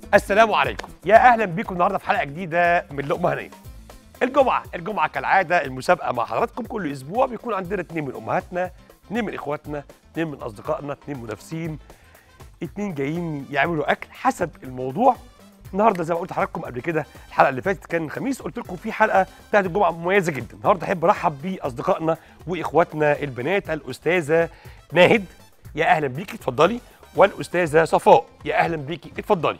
السلام عليكم يا اهلا بيكم النهارده في حلقه جديده من لقمه هنيه الجمعه الجمعه كالعاده المسابقه مع حضراتكم كل اسبوع بيكون عندنا اتنين من امهاتنا اتنين من اخواتنا اتنين من اصدقائنا اتنين منافسين اتنين جايين يعملوا اكل حسب الموضوع النهارده زي ما قلت لحضراتكم قبل كده الحلقه اللي فاتت كان الخميس قلت لكم في حلقه بتاعت الجمعه مميزه جدا النهارده احب ارحب باصدقائنا واخواتنا البنات الاستاذه ناهد يا اهلا بيكي اتفضلي والاستاذه صفاء يا اهلا بيكي اتفضلي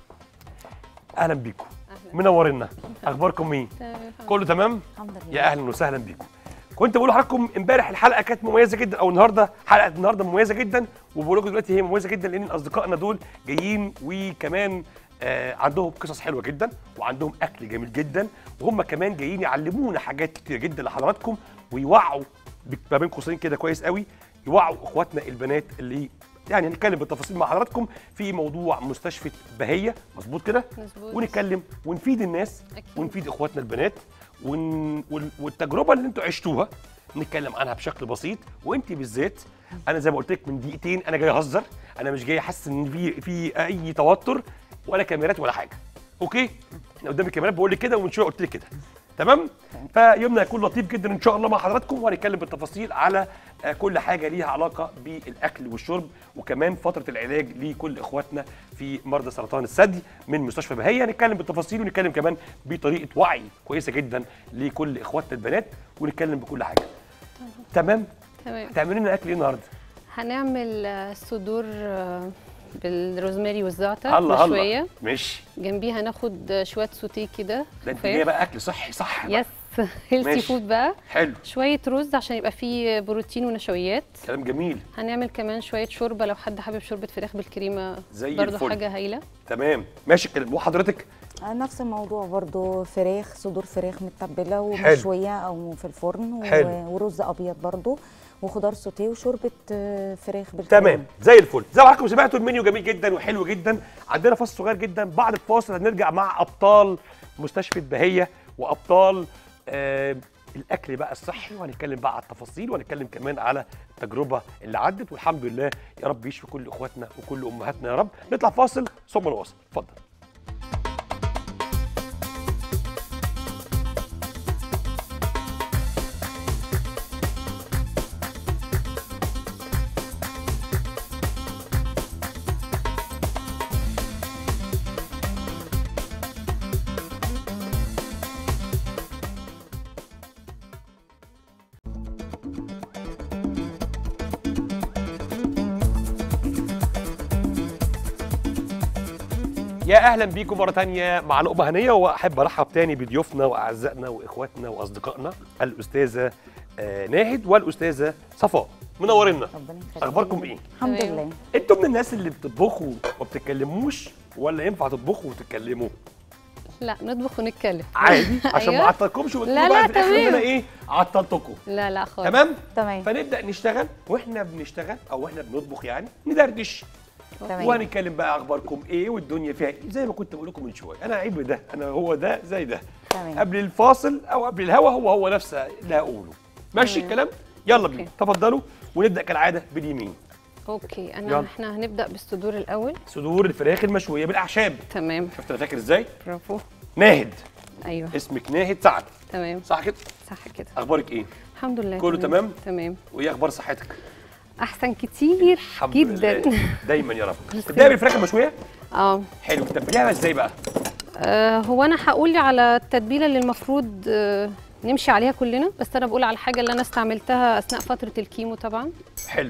اهلا بيكم منورنا اخباركم ايه كله تمام الحمد لله يا اهلا وسهلا بيكم كنت بقول لحضراتكم امبارح الحلقه كانت مميزه جدا او النهارده حلقه النهارده مميزه جدا وبقول لكم دلوقتي هي مميزه جدا لان اصدقائنا دول جايين وكمان آه عندهم قصص حلوه جدا وعندهم اكل جميل جدا وهم كمان جايين يعلمونا حاجات كتير جدا لحضراتكم ويوعوا ما بين قوسين كده كويس قوي يوعوا اخواتنا البنات اللي يعني هنتكلم بالتفاصيل مع حضراتكم في موضوع مستشفى بهيه مظبوط كده مظبوط. ونتكلم ونفيد الناس أكيد. ونفيد اخواتنا البنات ون... وال- والتجربه اللي انتوا عشتوها نتكلم عنها بشكل بسيط وانت بالذات انا زي ما قلت لك من دقيقتين انا جاي اهزر انا مش جاي احس ان في في اي توتر ولا كاميرات ولا حاجه اوكي احنا قدام الكاميرات بقول لك كده ومن شويه قلت لك كده تمام فيومنا هيكون لطيف جدا ان شاء الله مع حضراتكم وهنتكلم بالتفاصيل على آه، كل حاجه ليها علاقه بالاكل والشرب وكمان فتره العلاج لكل اخواتنا في مرضى سرطان الثدي من مستشفى بهيه هنتكلم بالتفاصيل ونتكلم كمان بطريقه وعي كويسه جدا لكل اخواتنا البنات ونتكلم بكل حاجه تمام تمام هتعملوا لنا اكل ايه النهارده هنعمل آه، صدور آه، بالروزماري والزعتر الله مشويه الله ماشي جنبيها هناخد آه، شويه سوتيه كده ده انت خفاف. جايه بقى اكل صحي صح بقى. يس هيلثي ماشي. فود بقى حلو شويه رز عشان يبقى فيه بروتين ونشويات كلام جميل هنعمل كمان شويه شوربه لو حد حابب شوربه فراخ بالكريمه زي برضو الفل. حاجه هايله تمام ماشي الكلام وحضرتك آه، نفس الموضوع برضو فراخ صدور فراخ متبله حلو. ومشويه او في الفرن و- حلو. ورز ابيض برضو وخضار سوتيه وشوربه آه، فراخ بالكريمه تمام زي الفل زي ما حضراتكم سمعتوا المنيو جميل جدا وحلو جدا عندنا فاصل صغير جدا بعد الفاصل هنرجع مع ابطال مستشفى بهيه وابطال آه الاكل بقى الصحي وهنتكلم بقى على التفاصيل وهنتكلم كمان على التجربه اللي عدت والحمد لله يا رب يشفي كل اخواتنا وكل امهاتنا يا رب نطلع فاصل ثم نواصل اتفضل يا اهلا بيكم مره تانية مع لقمه هنيه واحب ارحب تاني بضيوفنا واعزائنا واخواتنا واصدقائنا الاستاذه آه، ناهد والاستاذه صفاء منورنا ربنا يخليك اخباركم ايه الحمد تمام. لله انتوا من الناس اللي بتطبخوا وما بتتكلموش ولا ينفع تطبخوا وتتكلموا لا نطبخ ونتكلم عادي عشان ما أيوة. اعطلكمش وتقولوا لا، بقى لا، في الاخر ان تمام. انا ايه عطلتكم لا لا خالص تمام تمام فنبدا نشتغل واحنا بنشتغل او احنا بنطبخ يعني ندردش تمام وهنتكلم بقى اخباركم ايه والدنيا فيها ايه زي ما كنت بقول لكم من شويه انا عيب ده انا هو ده زي ده تمام قبل الفاصل او قبل الهوا هو هو نفس اللي هقوله ماشي تمام. الكلام يلا أوكي. بينا تفضلوا ونبدا كالعاده باليمين اوكي انا يلا. احنا هنبدا بالصدور الاول صدور الفراخ المشويه بالاعشاب تمام شفت انا فاكر ازاي برافو ناهد ايوه اسمك ناهد سعد تمام صح كده صح كده اخبارك ايه الحمد لله كله تمام؟ تمام وايه اخبار صحتك احسن كتير الحمد جدا لله دايما يا رب تبداي بالفراخ المشويه اه حلو تبداها ازاي بقى آه، هو انا هقول على التتبيله اللي المفروض آه، نمشي عليها كلنا بس انا بقول على الحاجه اللي انا استعملتها اثناء فتره الكيمو طبعا حلو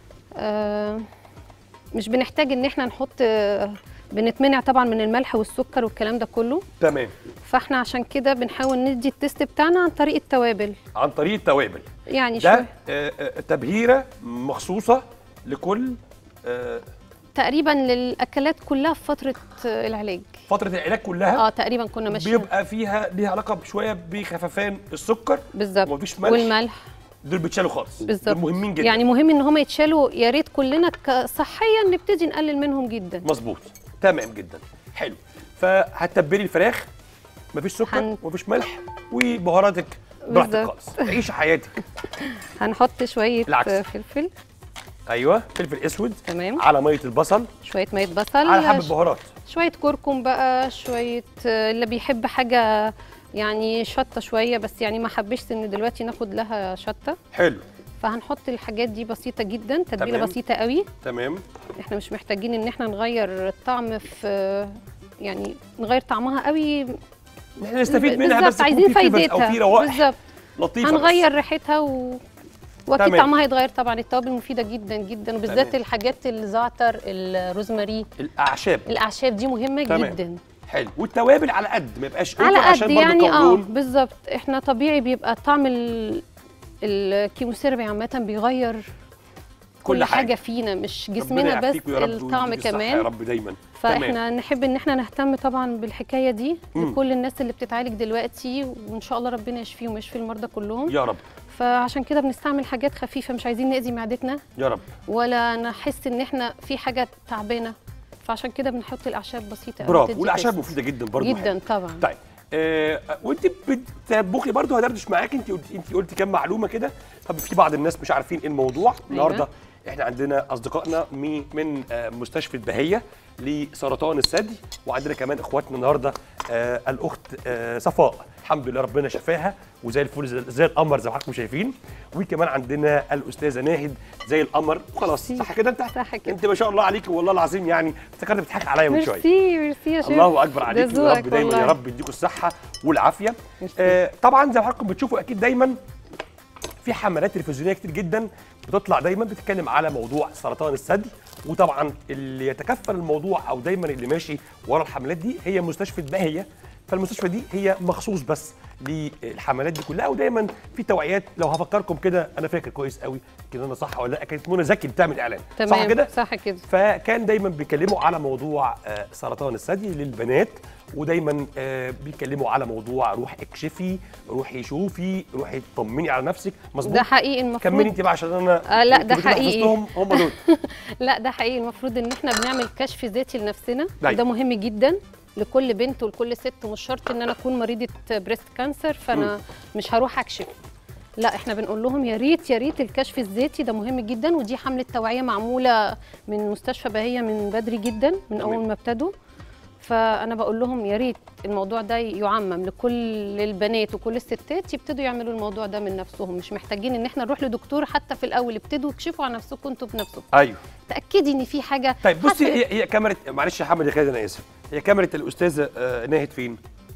آه، مش بنحتاج ان احنا نحط آه، بنتمنع طبعا من الملح والسكر والكلام ده كله تمام فاحنا عشان كده بنحاول ندي التست بتاعنا عن طريق التوابل عن طريق التوابل يعني ده شويه آه، آه، تبهيره مخصوصه لكل آه، تقريبا للاكلات كلها في فتره آه، العلاج فتره العلاج كلها اه تقريبا كنا ماشيين بيبقى فيها ليها علاقه بشويه بخففان السكر بالظبط ومفيش ملح والملح دول بيتشالوا خالص بالظبط دول مهمين جدا يعني مهم ان هم يتشالوا يا ريت كلنا ك- صحيا نبتدي نقلل منهم جدا مظبوط تمام جدا حلو فهتتبلي الفراخ مفيش سكر هن- ومفيش ملح وبهاراتك براحتك بالظبط. خالص عيشي حياتك هنحط شويه العكس. آه، فلفل ايوه فلفل اسود تمام على ميه البصل شويه ميه بصل على حبه بهارات شويه كركم بقى شويه آه، اللي بيحب حاجه يعني شطه شويه بس يعني ما حبش ان دلوقتي ناخد لها شطه حلو فهنحط الحاجات دي بسيطه جدا تتبيله تمام. بسيطه قوي تمام احنا مش محتاجين ان احنا نغير الطعم في يعني نغير طعمها قوي احنا نستفيد منها بالظبط، بس عايزين يكون في flavors فايدتها او في روائح بالظبط لطيفه بس. هنغير ريحتها و... واكيد تمام. طعمها هيتغير طبعا التوابل مفيده جدا جدا وبالذات تمام. الحاجات الزعتر الروزماري الاعشاب الاعشاب دي مهمه تمام. جدا حلو والتوابل على قد ما يبقاش على over عشان قد برضه يعني اه قولون. بالظبط احنا طبيعي بيبقى طعم ال... الكيموثيرابي عامه بيغير كل, حاجة. فينا مش ربنا جسمنا بس يعافيكوا يا رب الطعم ويديك الصحة كمان يا رب دايما تمام. فاحنا نحب ان احنا نهتم طبعا بالحكايه دي مم. لكل الناس اللي بتتعالج دلوقتي وان شاء الله ربنا يشفيهم ويشفي المرضى كلهم يا رب فعشان كده بنستعمل حاجات خفيفه مش عايزين ناذي معدتنا يا رب ولا نحس ان احنا في حاجه تعبانه فعشان كده بنحط الاعشاب بسيطه أوي برافو تدي والاعشاب taste. مفيده جدا برضه جدا طبعا طيب آه وانت بتطبخي برضه هدردش معاك انت قلت انت قلتي كام معلومه كده طب في بعض الناس مش عارفين ايه الموضوع النهارده احنا عندنا اصدقائنا مي- من آه، مستشفى بهيه لسرطان الثدي وعندنا كمان اخواتنا النهارده آه الاخت آه صفاء الحمد لله ربنا شفاها وزي الفل زي- زي القمر زي ما حضراتكم شايفين وكمان عندنا الاستاذه ناهد زي القمر وخلاص ميرسي. صح كده انت صح كده. انت ما شاء الله عليكي والله العظيم يعني افتكرت بتضحك عليا من شويه ميرسي ميرسي يا شيخ الله اكبر ده عليك يا ذوقك رب دايما يا والله. رب يديكم الصحه والعافيه ميرسي. آه طبعا زي ما حضراتكم بتشوفوا اكيد دايما في حملات تلفزيونيه كتير جدا بتطلع دايما بتتكلم على موضوع سرطان الثدي وطبعا اللي يتكفل الموضوع او دايما اللي ماشي ورا الحملات دي هي مستشفى بهيه فالمستشفى دي هي مخصوص بس للحملات دي كلها ودايما في توعيات لو هفكركم كده انا فاكر كويس قوي كده انا صح ولا لا كانت منى زكي بتعمل اعلان تمام صح كده صح كده فكان دايما بيتكلموا على موضوع آه، سرطان الثدي للبنات ودايما آه، بيتكلموا على موضوع روح اكشفي روحي شوفي روحي طمني على نفسك مظبوط ده حقيقي المفروض كملي انت بقى عشان انا آه، لا، انت ده بتقولي حقيقي. حفظتهم هم دول لا ده حقيقي المفروض ان احنا بنعمل كشف ذاتي لنفسنا أيوة. وده مهم جدا لكل بنت ولكل ست مش شرط ان انا اكون مريضه بريست كانسر فانا مش هروح اكشف لا احنا بنقول لهم يا ريت يا ريت الكشف الذاتي ده مهم جدا ودي حمله توعيه معموله من مستشفى بهيه من بدري جدا من تمام. اول ما ابتدوا فانا بقول لهم يا ريت الموضوع ده يعمم لكل البنات وكل الستات يبتدوا يعملوا الموضوع ده من نفسهم مش محتاجين ان احنا نروح لدكتور حتى في الاول ابتدوا اكشفوا على نفسكم انتوا بنفسكم ايوه تاكدي ان في حاجه طيب بصي حصلت. هي, هي كاميرا معلش يا حمد يا خالد انا اسف هي كاميرا الاستاذه آه، ناهد فين؟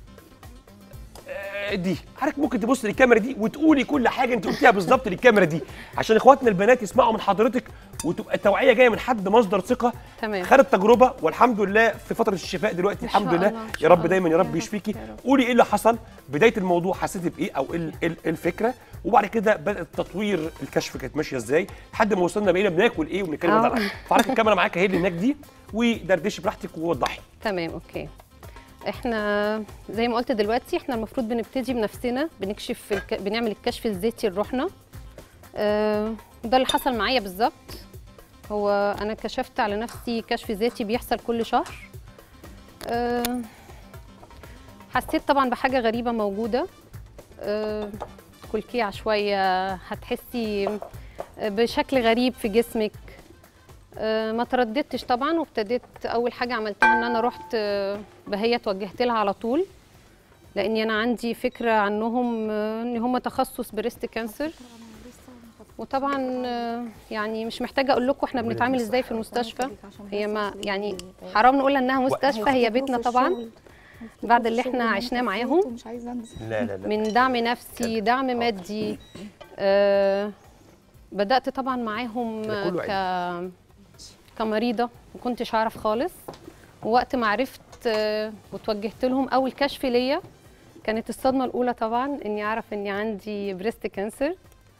آه، دي حضرتك ممكن تبص للكاميرا دي وتقولي كل حاجه انت قلتيها بالظبط للكاميرا دي عشان اخواتنا البنات يسمعوا من حضرتك وتبقى التوعيه جايه من حد مصدر ثقه تمام. خدت تجربه والحمد لله في فتره الشفاء دلوقتي إن الحمد شاء لله الله، إن يا شاء رب الله. دايما يا يا رب رب، يشفيكي يا رب. قولي ايه اللي حصل بدايه الموضوع حسيتي بايه او ايه ال- ال- الفكره وبعد كده بدات تطوير الكشف كانت ماشيه ازاي لحد ما وصلنا بقينا بناكل ايه وبنتكلم آه. على فحضرتك الكاميرا معاك اهي اللي هناك دي ودردشي براحتك ووضحي تمام اوكي احنا زي ما قلت دلوقتي احنا المفروض بنبتدي بنفسنا بنكشف الك... بنعمل الكشف الذاتي لروحنا آه، ده اللي حصل معايا بالظبط هو انا كشفت على نفسي كشف ذاتي بيحصل كل شهر آه، حسيت طبعا بحاجه غريبه موجوده آه، كلكيعه شويه هتحسي بشكل غريب في جسمك آه، ما ترددتش طبعا وابتديت اول حاجه عملتها ان انا رحت آه، بهيه توجهت لها على طول لاني انا عندي فكره عنهم آه، ان هم تخصص بريست كانسر وطبعا آه، يعني مش محتاجه اقول لكم احنا بنتعامل ازاي في المستشفى هي ما يعني حرام نقول انها مستشفى هي بيتنا طبعا بعد اللي احنا عشناه معاهم مش عايزه انزل لا لا لا من دعم نفسي دعم مادي آه بدات طبعا معاهم ده كله ك كمريضه ما كنتش اعرف خالص ووقت ما عرفت آه وتوجهت لهم اول كشف ليا كانت الصدمه الاولى طبعا اني اعرف اني عندي بريست كانسر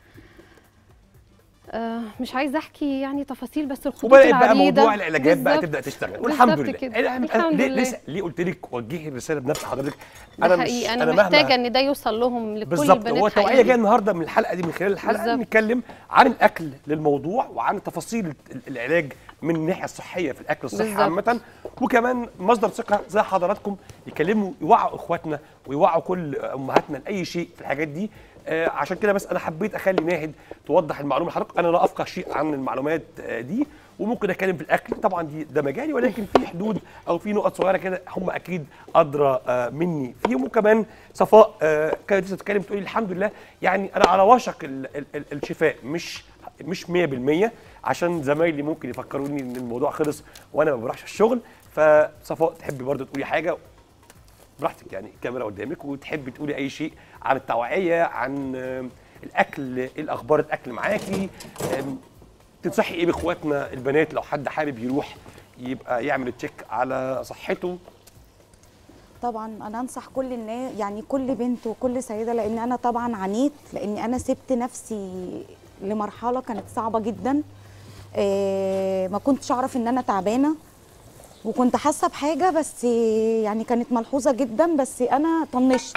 آه مش عايزه احكي يعني تفاصيل بس الخطوط وبدات بقى العريضة. موضوع العلاجات بقى بالظبط. تبدا تشتغل والحمد بالظبط لله كده. أنا- أنا- الحمد ليه لله. لسه ليه قلت لك وجهي الرساله بنفس حضرتك ده مش حقيقي انا, مهما- محتاجه ان ده يوصل لهم لكل بالظبط البنات هو توعيه حقيقي. جايه النهارده من الحلقه دي من خلال الحلقه بالظبط. نتكلم عن الاكل للموضوع وعن تفاصيل ال- العلاج من الناحيه الصحيه في الاكل الصحي بالظبط. عامه وكمان مصدر ثقه زي حضراتكم يكلموا يوعوا اخواتنا ويوعوا كل امهاتنا لاي شيء في الحاجات دي آه عشان كده بس انا حبيت اخلي ناهد توضح المعلومه لحضرتك انا لا افقه شيء عن المعلومات آه دي وممكن اتكلم في الاكل طبعا دي ده مجالي ولكن في حدود او في نقط صغيره كده هم اكيد ادرى آه مني فيهم وكمان صفاء آه كانت لسه بتتكلم تقولي الحمد لله يعني انا على وشك ال ال ال الشفاء مش مش 100% عشان زمايلي ممكن يفكروني ان الموضوع خلص وانا ما بروحش الشغل فصفاء تحبي برضه تقولي حاجه براحتك يعني الكاميرا قدامك وتحبي تقولي اي شيء عن التوعيه عن آم، الاكل ايه الاخبار الاكل معاكي آم، تنصحي ايه باخواتنا البنات لو حد حابب يروح يبقى يعمل تشيك على صحته طبعا انا انصح كل الناس يعني كل بنت وكل سيده لان انا طبعا عانيت لاني انا سبت نفسي لمرحله كانت صعبه جدا آه، ما كنتش اعرف ان انا تعبانه وكنت حاسه بحاجه بس يعني كانت ملحوظه جدا بس انا طنشت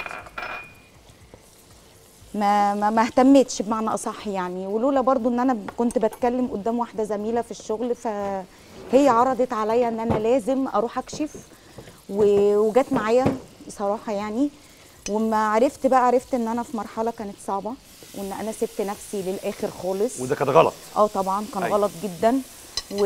ما ما ما اهتمتش بمعنى اصح يعني ولولا برضو ان انا كنت بتكلم قدام واحده زميله في الشغل فهي عرضت عليا ان انا لازم اروح اكشف و- وجت معايا بصراحه يعني وما عرفت بقى عرفت ان انا في مرحله كانت صعبه وان انا سبت نفسي للاخر خالص وده كان غلط اه طبعا كان أيوة. غلط جدا و...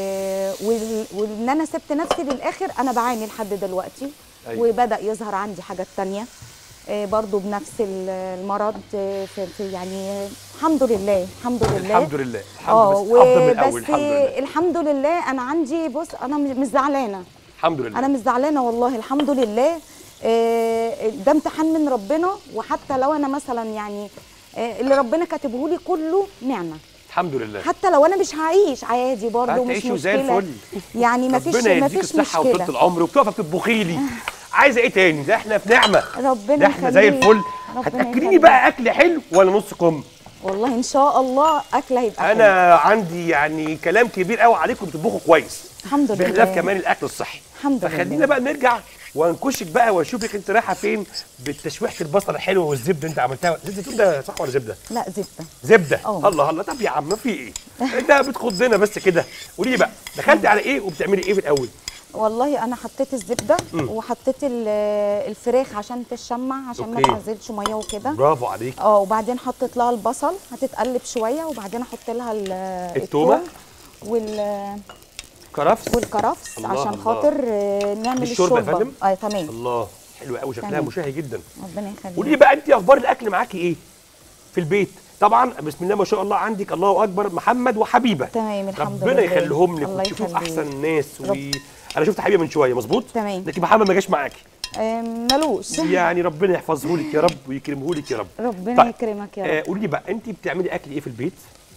وال... وان انا سبت نفسي للاخر انا بعاني لحد دلوقتي أيوة. وبدا يظهر عندي حاجات تانية آه، برضو بنفس ال- المرض آه، في في يعني الحمد لله الحمد لله الحمد لله الحمد اه لله افضل من الاول وبس الحمد لله الحمد لله انا عندي بص انا م- مش زعلانه الحمد لله انا مش زعلانه والله الحمد لله آه، ده امتحان من ربنا وحتى لو انا مثلا يعني آه، اللي ربنا كاتبه لي كله نعمه الحمد لله حتى لو انا مش هعيش عادي برضه مش هتعيشوا زي مشكله الفل يعني ما فيش ربنا ما يديك فيش الصحه وطولة مشكله العمر وبتقفي تطبخي لي عايزه ايه تاني ده احنا في نعمه ربنا ده احنا زي يخليك. الفل ربنا هتاكليني يخليك. بقى اكل حلو ولا نص كم والله ان شاء الله اكل هيبقى حلو. انا عندي يعني كلام كبير قوي عليكم بتطبخوا كويس الحمد لله بخلاف كمان الاكل الصحي الحمد لله. فخلينا بقى نرجع وانكشك بقى واشوفك انت رايحه فين بتشويحه البصل الحلوه والزبده انت عملتها زيت الزيتون ده صح ولا زبده؟ لا زبده زبده اه. الله الله طب يا عم في ايه؟ ده بتخضنا بس كده قولي لي بقى دخلتي على ايه وبتعملي ايه في الاول؟ والله انا حطيت الزبده وحطيت ال- الفراخ عشان تشمع عشان ما اوكي. تنزلش ميه وكده برافو عليك اه وبعدين حطيت لها البصل هتتقلب شويه وبعدين احط لها ال- التومة؟ التوم وال كرفس والكرفس الله عشان الله. خاطر آه، نعمل بالشوربة يا الشوربه فندم؟ اه تمام الله حلوه قوي شكلها تمام. مشهي جدا ربنا يخليك قولي لي بقى انت اخبار الاكل معاكي ايه في البيت طبعا بسم الله ما شاء الله عندك الله اكبر محمد وحبيبه تمام الحمد ربنا لله يخليهم لك الله وتشوفوا يخليك. احسن الناس و... رب- انا شفت حبيبه من شويه مظبوط تمام. لكن محمد ما جاش معاكي آه، ملوش يعني ربنا يحفظه لك يا رب ويكرمه لك يا رب ربنا طيب. يكرمك يا رب آه قولي لي بقى انت بتعملي اكل ايه في البيت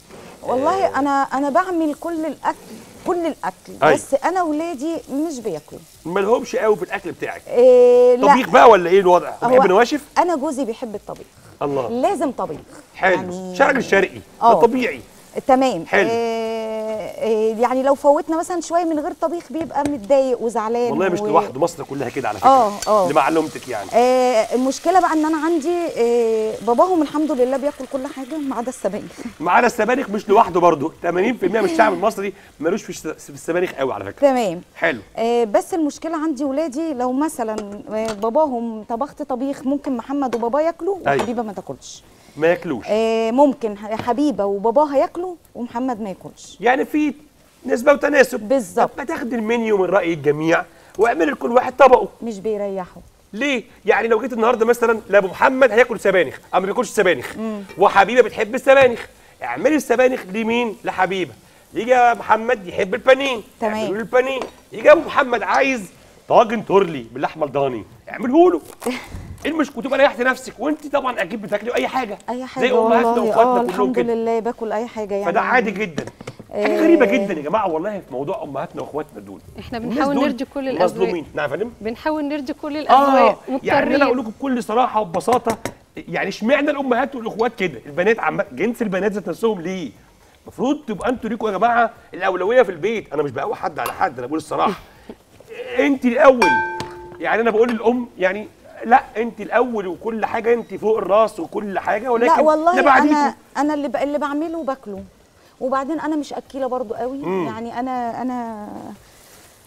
والله انا انا بعمل كل الاكل كل الاكل أيوة. بس انا ولادي مش بياكلوا ما لهمش قوي في الاكل بتاعك إيه لا طبيخ بقى ولا ايه الوضع هو بتحب نواشف انا جوزي بيحب الطبيخ الله لازم طبيخ حلو يعني- شرق شرقي ده اه. طبيعي تمام حلو. إيه إيه يعني لو فوتنا مثلا شويه من غير طبيخ بيبقى متضايق وزعلان والله مش و- لوحده مصر كلها كده على فكره اه اه لمعلومتك يعني آه المشكله بقى ان انا عندي آه باباهم الحمد لله بياكل كل حاجه ما عدا السبانخ معانا السبانخ مش لوحده برضه 80% من الشعب المصري ملوش في الس- في السبانخ قوي على فكره تمام حلو آه بس المشكله عندي ولادي لو مثلا آه باباهم طبخت طبيخ ممكن محمد وبابا ياكلوا أيوة. وحبيبه ما تاكلش ما ياكلوش آه ممكن ح- حبيبه وباباها ياكلوا ومحمد ما ياكلش يعني في نسبه وتناسب بالظبط. ما تاخد المنيو من راي الجميع واعمل لكل واحد طبقه مش بيريحوا ليه يعني لو جيت النهارده مثلا لابو محمد هياكل سبانخ اما ما بياكلش سبانخ وحبيبه بتحب السبانخ اعملي السبانخ لمين لحبيبه يجي يا محمد يحب البانيه تمام. اعملوا له البانيه يجي ابو محمد عايز طاجن تورلي باللحمه الضاني اعمله له ايه المشكله وتبقى ريحت نفسك وانت طبعا اكيد بتاكلي اي حاجه اي حاجه زي امهاتنا والله واخواتنا اه كلهم الحمد كده لله باكل اي حاجه يعني فده عادي جدا حاجه آه. غريبه جدا يا جماعه والله في موضوع امهاتنا واخواتنا دول احنا الناس بنحاول دول نرضي كل الأذواق. مظلومين نعم يا فندم بنحاول نرضي كل اه الاذواق يعني انا اقول مضطرين لكم بكل صراحه وببساطه يعني اشمعنى الامهات والاخوات كده البنات عم جنس البنات ذات نفسهم ليه المفروض تبقى انتوا ليكوا يا جماعه الاولويه في البيت انا مش بقوي حد على حد انا بقول الصراحه انت الاول يعني انا بقول للام يعني لا انت الاول وكل حاجه انت فوق الراس وكل حاجه ولكن لا والله ده بعديكوا. انا انا اللي ب... اللي بعمله باكله وبعدين انا مش اكيله برضو قوي يعني انا انا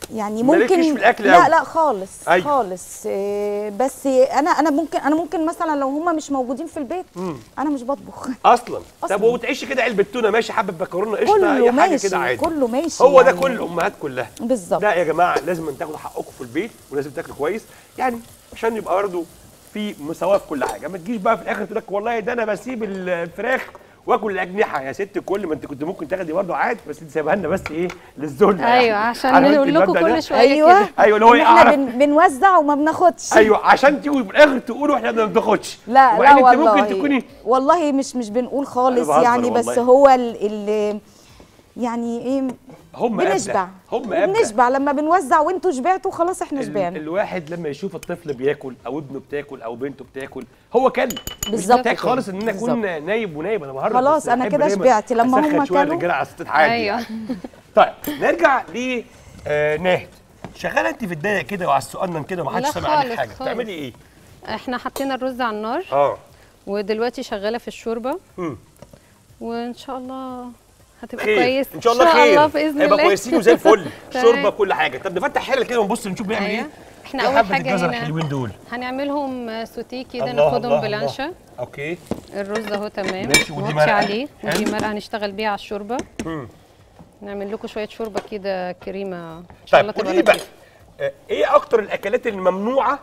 يعني مالكيش ممكن في الأكل لا أوي. لا خالص أيوة. خالص إيه، بس انا انا ممكن انا ممكن مثلا لو هم مش موجودين في البيت انا مش بطبخ اصلا أصلاً. طب وتعيش كده علبه تونه ماشي حبه مكرونه قشطه كله اي حاجه ماشي كده عادي كله ماشي هو ده يعني. كل الامهات كلها بالظبط لا يا جماعه لازم تاخدوا حقكم في البيت ولازم تاكلوا كويس يعني عشان يبقى برضه في مساواه في كل حاجه ما تجيش بقى في الاخر تقول لك والله ده انا بسيب الفراخ واكل الاجنحه يا ست كل ما انت كنت ممكن تاخدي برضه عادي بس انت سايبها لنا بس ايه للذل ايوه عشان عارفة انت نقول لكم المبدأ ده؟ كل شويه ايوه كده ايوه اللي هو إن ايه احنا اعرف بن بنوزع وما بناخدش ايوه عشان تيجوا في الاخر تقولوا احنا ما بناخدش لا وبعدين لا انت والله ممكن تكوني والله مش مش بنقول خالص أنا بهزر يعني بس والله. هو ال ال يعني ايه هم بنشبع أبدع. هم أبدع. بنشبع لما بنوزع وانتوا شبعتوا خلاص احنا ال- شبعنا الواحد لما يشوف الطفل بياكل او ابنه بتاكل او بنته بتاكل هو كل مش بالظبط محتاج كده. خالص ان انا اكون بالظبط. نايب ونايب انا بهرب خلاص بس أنا أحب كده دايماً شبعت. لما أسخن هم شويه كلوا- الرجاله على ستات عادي ايوه يعني. طيب نرجع ل آه، ناهد شغاله انت في الدنيا كده وعلى السؤال كده ومحدش لا سامع عنك خالص، حاجه خالص. بتعملي ايه؟ احنا حطينا الرز على النار اه ودلوقتي شغاله في الشوربه مم. وان شاء الله هتبقى خير كويس ان شاء الله خير الله باذن هيبقى الله كويسين وزي الفل تمام. شوربه كل حاجه طب نفتح حله كده ونبص نشوف بنعمل أيوة. ايه احنا إيه اول حبة حاجه الجزر هنا الحلوين دول هنعملهم سوتيه كده الله، ناخدهم الله، بلانشا الله. اوكي الرز اهو تمام ماشي، ودي نغطي مرقة. عليه ودي حلو. مرقه هنشتغل بيها على الشوربه مم. نعمل لكم شويه شوربه كده كريمه ان شاء الله طيب تبقى قولي لي بقى لطيفة. آه، ايه اكتر الاكلات الممنوعه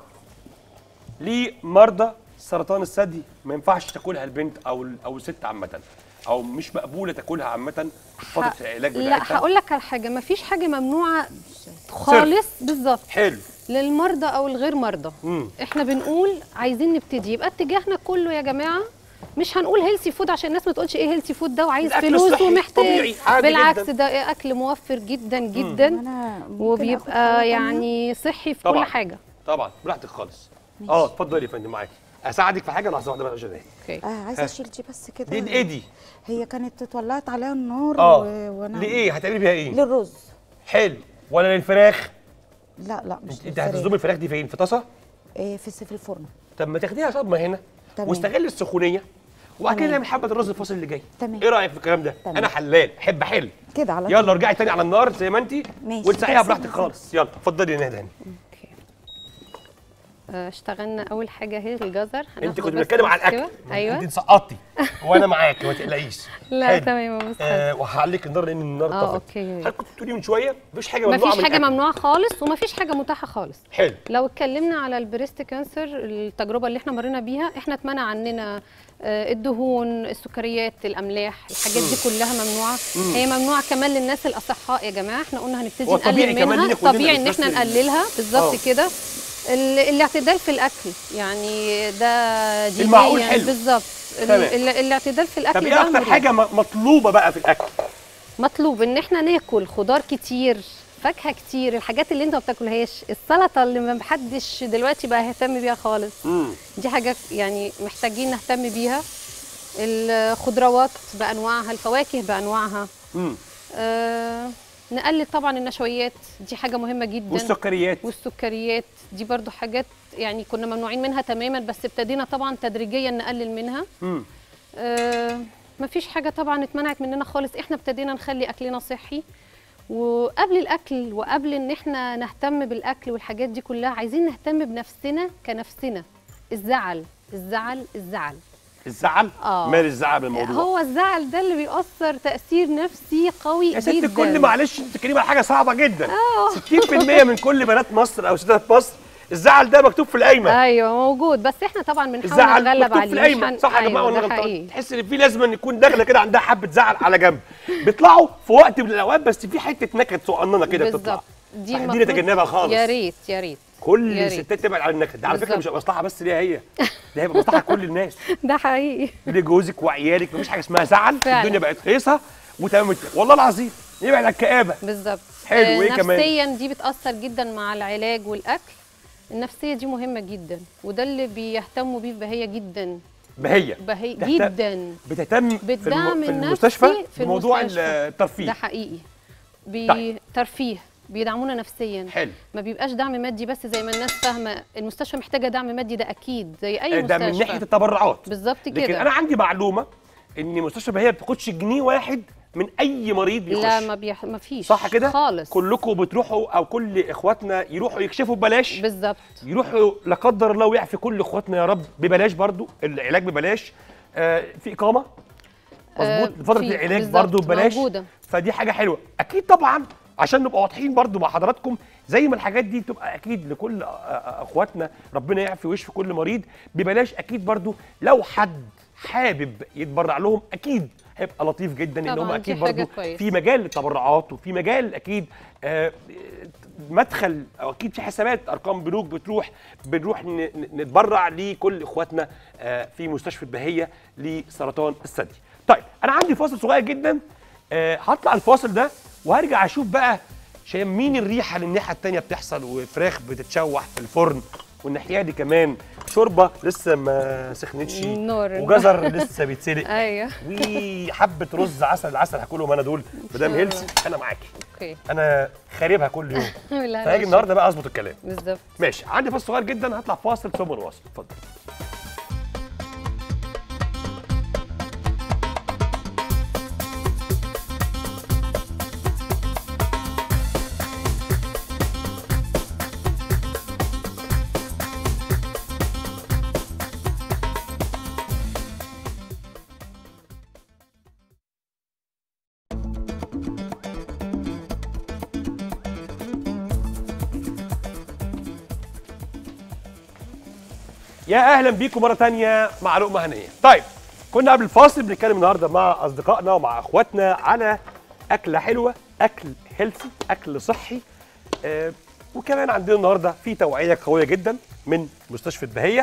لمرضى سرطان الثدي ما ينفعش تاكلها البنت او ال- او الست عامه او مش مقبوله تاكلها عامه في فتره العلاج لا بتاعتها هقول لك على حاجه ما فيش حاجه ممنوعه خالص بالظبط حلو للمرضى او الغير مرضى مم. احنا بنقول عايزين نبتدي يبقى اتجاهنا كله يا جماعه مش هنقول هيلثي فود عشان الناس ما تقولش ايه هيلثي فود ده وعايز الأكل فلوس الصحي ومحتاج طبيعي، عادي بالعكس جداً. ده اكل موفر جدا جدا أنا ممكن آخد وبيبقى حاجة تانية؟ يعني صحي في طبعاً. كل حاجه طبعا براحتك خالص اه اتفضلي يا فندم معاكي اساعدك في حاجه لحظه واحده بقى عشان ايه اوكي آه عايزه اشيل دي بس كده دي ايه دي هي كانت اتولعت عليها النار اه و... وانا لايه هتعملي بيها ايه للرز حلو ولا للفراخ لا لا مش انت للفراخ. هتصدمي الفراخ دي فين في طاسه إيه في في الفرن طب ما تاخديها صدمه هنا تمام. واستغل السخونيه وبعد كده تمام. نعمل حبه الرز الفاصل اللي جاي تمام. ايه رايك في الكلام ده تمام. انا حلال احب احل كده على طول. يلا ارجعي تاني على النار زي ما انت ماشي. وتسقيها بس- براحتك خالص يلا اتفضلي يا نهى هاني اوكي آه، اشتغلنا اول حاجه هي الجزر انت هناخده كنت بس بتتكلم على بالسوا. الاكل ايوه انت سقطتي وانا معاكي ما تقلقيش لا حلو. تمام بص آه وهعليك النار لان النار اه، طفت اوكي. حضرتك كنت بتقولي من شويه مفيش حاجه ما ممنوعه فيش من حاجه الأكل. ممنوعه خالص وما فيش حاجه متاحه خالص حلو لو اتكلمنا على البريست كانسر التجربه اللي احنا مرينا بيها احنا اتمنع عننا آه، الدهون السكريات الاملاح الحاجات دي كلها ممنوعه هي ممنوعه كمان للناس الاصحاء يا جماعه احنا قلنا هنبتدي هو طبيعي نقلل كمان منها لينا كلنا طبيعي مش ان بس احنا ال- نقللها بالظبط اه. كده ال- الاعتدال في الاكل يعني ده دينيا المعقول حلو. بالظبط ال- تمام. ال- الاعتدال في الاكل طب ده ايه اكتر مريح. حاجه م- مطلوبه بقى في الاكل مطلوب ان احنا ناكل خضار كتير فاكهه كتير الحاجات اللي انت ما بتاكلهاش السلطه اللي ما حدش دلوقتي بقى يهتم بيها خالص امم دي حاجه يعني محتاجين نهتم بيها الخضروات بانواعها الفواكه بانواعها امم آه نقلل طبعا النشويات دي حاجه مهمه جدا والسكريات والسكريات دي برضو حاجات يعني كنا ممنوعين منها تماما بس ابتدينا طبعا تدريجيا نقلل منها امم آه مفيش حاجة طبعا اتمنعت مننا خالص احنا ابتدينا نخلي اكلنا صحي وقبل الاكل وقبل ان احنا نهتم بالاكل والحاجات دي كلها عايزين نهتم بنفسنا كنفسنا الزعل الزعل الزعل الزعل آه. مال الزعل بالموضوع هو الزعل ده اللي بيأثر تأثير نفسي قوي يا جدا ست كل معلش انت بتتكلمي على حاجه صعبه جدا 60% من كل بنات مصر او ستات مصر الزعل ده مكتوب في القايمه ايوه موجود بس احنا طبعا بنحاول الزعل نتغلب مكتوب عليه في مش القايمه هن- صح يا جماعه أيوة، ولا ده غلطان حقيقي تحس ان في لازم أن يكون داخله كده عندها حبه زعل على جنب بيطلعوا في وقت من الاوقات بس في حته نكد صغننه كده بتطلع بالظبط دي فاحنا المفروض- نتجنبها خالص يا ريت يا ريت كل يا ريت. الستات تبعد عن النكد ده على فكره بالظبط. مش هيبقى مصلحه بس ليها هي ده هيبقى مصلحه لكل الناس ده حقيقي لجوزك وعيالك مفيش حاجه اسمها زعل فعلا. الدنيا بقت رخيصه وتمام والله العظيم يبعد عن الكآبه بالظبط حلو، آه، وإيه كمان؟ نفسيا دي بتأثر جدا مع العلاج والأكل النفسية دي مهمة جدا وده اللي بيهتموا بيه بهية جدا بهية بهي تهتم- جدا بتهتم في, بالدعم الم... في النفسي المستشفى في بموضوع المستشفى. ده الترفيه حقيقي طيب. بترفيه بيدعمونا نفسيا حلو ما بيبقاش دعم مادي بس زي ما الناس فاهمه المستشفى محتاجه دعم مادي ده اكيد زي اي ده مستشفى من ناحيه التبرعات بالظبط لكن كده انا عندي معلومه ان مستشفى بهية ما بتاخدش جنيه واحد من اي مريض يخش لا ما بيح... ما فيش صح كده خالص كلكم بتروحوا او كل اخواتنا يروحوا يكشفوا ببلاش بالظبط يروحوا لا قدر الله ويعفي كل اخواتنا يا رب ببلاش برضو العلاج ببلاش آه في اقامه مظبوط آه، فتره في- العلاج بالظبط، برضو ببلاش موجودة. فدي حاجه حلوه اكيد طبعا عشان نبقى واضحين برضو مع حضراتكم زي ما الحاجات دي تبقى اكيد لكل آه، آه، اخواتنا ربنا يعفي ويشفي كل مريض ببلاش اكيد برضو لو حد حابب يتبرع لهم اكيد هيبقى لطيف جدا ان طبعاً، هم دي اكيد حاجة برضو كويسة. في مجال للتبرعات وفي مجال اكيد آه، مدخل او اكيد في حسابات ارقام بنوك بتروح بنروح ن- ن- نتبرع لكل اخواتنا آه، في مستشفى البهيه لسرطان الثدي. طيب انا عندي فاصل صغير جدا آه، هطلع الفاصل ده وهرجع اشوف بقى شامين الريحه اللي الناحيه التانيه بتحصل وفراخ بتتشوح في الفرن والناحيه دي كمان شوربه لسه ما سخنتش نور. وجزر لسه بيتسلق ايوه وحبه رز عسل العسل هاكلهم انا دول مدام الله. هيلثي انا معاكي اوكي انا خاربها كل يوم لا، فهاجي لا، النهارده بقى اظبط الكلام بالظبط ماشي عندي فاصل صغير جدا هطلع فاصل ثم نواصل اتفضل يا اهلا بيكم مره تانية مع لقمه هنيه طيب كنا قبل الفاصل بنتكلم النهارده مع اصدقائنا ومع اخواتنا على اكله حلوه اكل هيلثي اكل صحي آه وكمان عندنا النهارده في توعيه قويه جدا من مستشفى بهيه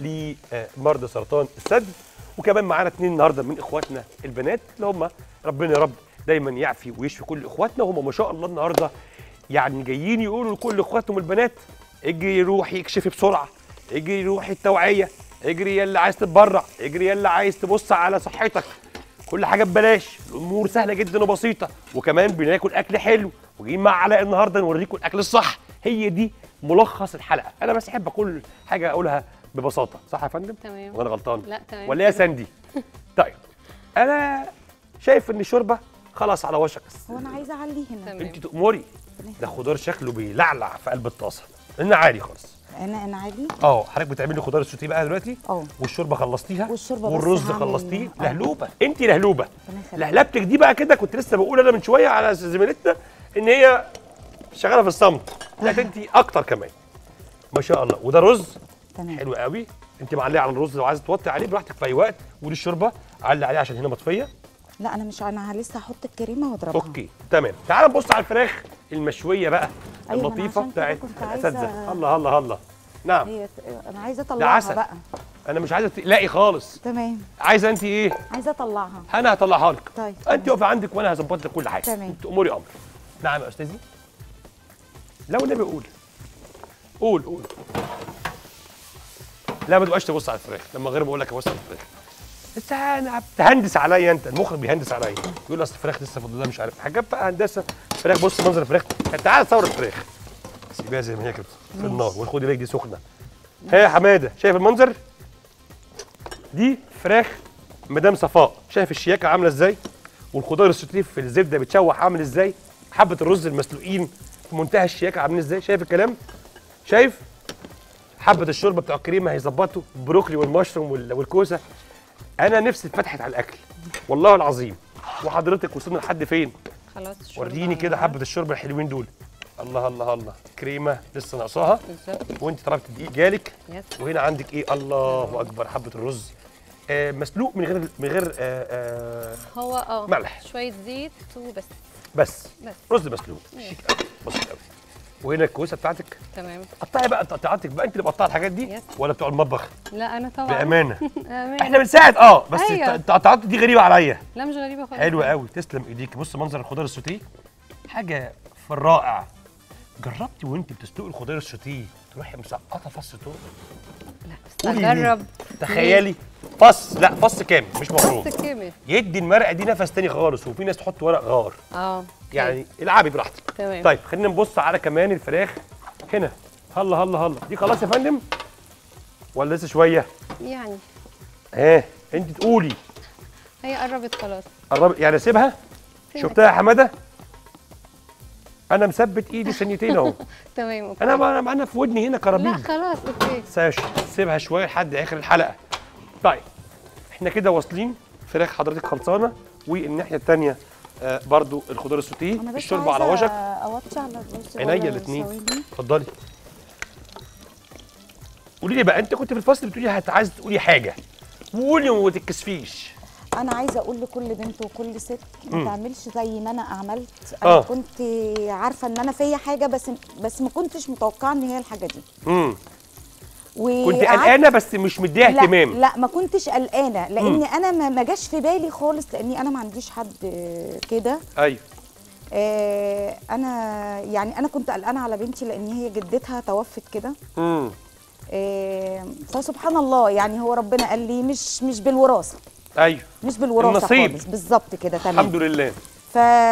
لمرضى سرطان الثدي وكمان معانا اتنين النهارده من اخواتنا البنات اللي هم ربنا يا رب دايما يعفي ويشفي كل اخواتنا وهم ما شاء الله النهارده يعني جايين يقولوا لكل اخواتهم البنات اجري روحي اكشفي بسرعه اجري روحي التوعيه اجري يا اللي عايز تتبرع اجري يا اللي عايز تبص على صحتك كل حاجه ببلاش الامور سهله جدا وبسيطه وكمان بناكل اكل حلو وجايين مع علاء النهارده نوريكم الاكل الصح هي دي ملخص الحلقه انا بس احب كل حاجه اقولها ببساطه صح يا فندم تمام. وانا غلطان لا تمام ولا يا ساندي طيب انا شايف ان الشوربه خلاص على وشك هو انا عايزه اعليه هنا تمام. انت تأمري ده خضار شكله بيلعلع في قلب الطاسه لان عادي خالص انا انا عالي اه حضرتك بتعملي خضار السوتيه بقى دلوقتي اه والشوربه خلصتيها والشوربة بس والرز هعمل- خلصتيه آه. لهلوبه انت لهلوبه ربنا يخليك. لهلبتك دي بقى كده كنت لسه بقول انا من شويه على زميلتنا ان هي شغاله في الصمت لا انت اكتر كمان ما شاء الله وده رز تمام حلو قوي انت معليه على الرز لو عايزه توطي عليه براحتك في اي وقت ودي الشوربه علي عليها عشان هنا مطفيه لا انا مش انا لسه هحط الكريمه واضربها اوكي تمام تعال نبص على الفراخ المشويه بقى أيوة، ما أنا اللطيفه عشان كده بتاعت كنت الاساتذه عايزة- الله الله الله نعم هي انا عايزه ده اطلعها عسل. بقى انا مش عايزه تقلقي خالص تمام عايزه انت ايه عايزه اطلعها انا هطلعها لك طيب انت واقفه عندك وانا هظبط لك كل حاجه تمام. انت اموري امر نعم يا استاذي لو النبي قول قول قول لا ما تبقاش تبص على الفراخ لما غير بقول لك ابص على الفراخ انت انا تهندس عليا انت المخرج بيهندس عليا يقول اصل الفراخ لسه فاضل لها مش عارف حاجات بقى هندسه فراخ بص منظر الفراخ تعالى تصور الفراخ سيبيها زي ما هي كده في النار وخدي بالك دي سخنه ها يا حماده شايف المنظر دي فراخ مدام صفاء شايف الشياكه عامله ازاي والخضار السوتيه في الزبده بتشوح عامل ازاي حبه الرز المسلوقين في منتهى الشياكه عاملين ازاي شايف الكلام شايف حبه الشوربه بتوع الكريمه هيظبطوا البروكلي والمشروم وال- والكوسه انا نفسي اتفتحت على الاكل والله العظيم وحضرتك وصلنا لحد فين خلاص الشوربة وريني كده على حبه الشوربه الحلوين دول الله الله الله كريمه لسه ناقصاها بالظبط وانت طلبت دقيق جالك يس وهنا عندك ايه الله اكبر حبه الرز آه مسلوق من غير من غير آه آه هو اه ملح. شويه زيت وبس بس بس رز مسلوق شيك قوي بسيط قوي وهنا الكوسه بتاعتك تمام قطعي بقى تقطيعاتك بقى انت اللي مقطعه الحاجات دي يس. ولا بتوع المطبخ لا انا طبعا بامانه آمين. احنا بنساعد اه بس أيوة. الت- التقطيعات دي غريبه عليا لا مش غريبه خالص حلوه قوي تسلم ايديك بص منظر الخضار السوتيه حاجه في الرائع جربتي وانت بتسلقي الخضار السوتيه تروحي مسقطه فص توم لا بس قولي ليه؟ اجرب تخيلي فص لا فص كامل مش مفروم بس كامل يدي المرقه دي نفس تاني خالص وفي ناس تحط ورق غار اه يعني العبي براحتك تمام طيب خلينا نبص على كمان الفراخ هنا هلا هلا هلا دي خلاص يا فندم ولا لسه شويه يعني ها انت تقولي هي قربت خلاص قرب يعني اسيبها شفتها يا حماده انا مثبت ايدي ثانيتين اهو تمام اوكي انا انا انا في ودني هنا لا كرابيج خلاص اوكي ساش سيبها شويه لحد اخر الحلقه طيب احنا كده واصلين فراخ حضرتك خلصانه والناحيه الثانيه آه برضو الخضار السوتيه انا بس الشوربه على عايزة وشك اوطي على الرز عينيا ولا الاثنين السويدي. اتفضلي قولي لي بقى انت كنت في الفصل بتقولي هت- عايزه تقولي حاجه وقولي وما تتكسفيش انا عايزه اقول لكل بنت وكل ست ما مم. تعملش زي ما انا عملت انا آه. كنت عارفه ان انا فيا حاجه بس بس ما كنتش متوقعه ان هي الحاجه دي امم و كنت قلقانه بس مش مديها اهتمام لا, لا ما كنتش قلقانه لان انا ما ما جاش في بالي خالص لاني انا ما عنديش حد كده ايوه آه، انا يعني انا كنت قلقانه على بنتي لان هي جدتها توفت كده امم آه، فسبحان الله يعني هو ربنا قال لي مش مش بالوراثه ايوه مش بالوراثه النصيب. خالص بالظبط كده تمام الحمد لله ف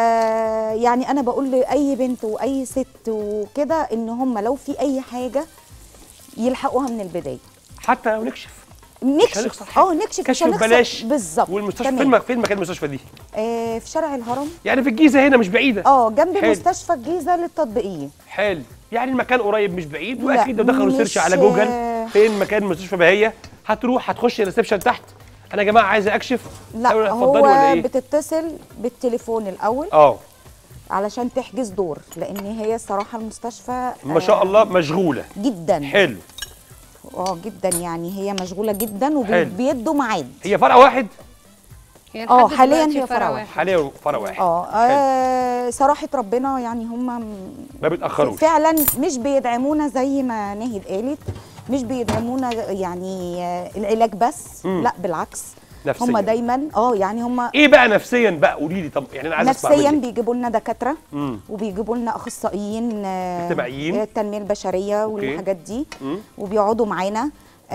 يعني انا بقول لاي بنت واي ست وكده ان هم لو في اي حاجه يلحقوها من البدايه حتى لو نكشف نكشف هنخسر حاجة. اه نكشف مش كشف هنخسر- ببلاش. بالظبط والمستشفى تمام. فين مك- فين مكان المستشفى دي آه في شارع الهرم يعني في الجيزه هنا مش بعيده اه جنب حلو. مستشفى الجيزه للتطبيقيه حلو يعني المكان قريب مش بعيد لا، واكيد لو دخلوا مش- سيرش على جوجل فين مكان مستشفى بهيه هتروح هتخش الريسبشن تحت انا يا جماعه عايزه اكشف لا أقول لها هو اتفضلي ولا ايه بتتصل بالتليفون الاول اه علشان تحجز دور لان هي الصراحه المستشفى ما شاء آه، الله مشغوله جدا حلو اه جدا يعني هي مشغوله جدا حلو. وبيدوا ميعاد هي فرع واحد هي اه، لحد حالياً دلوقتي هي فرع واحد. حاليا فرع واحد اه آه، صراحه ربنا يعني هم ما بيتاخروش فعلا مش بيدعمونا زي ما ناهد قالت مش بيدعمونا يعني آه، العلاج بس مم. لا بالعكس نفسيا هم دايما اه يعني هم ايه بقى نفسيا بقى قولي لي طب يعني انا عايز اسمع نفسيا منك. بيجيبوا لنا دكاتره مم. وبيجيبوا لنا اخصائيين آه، اجتماعيين. التنميه البشريه والحاجات دي مم. وبيقعدوا معانا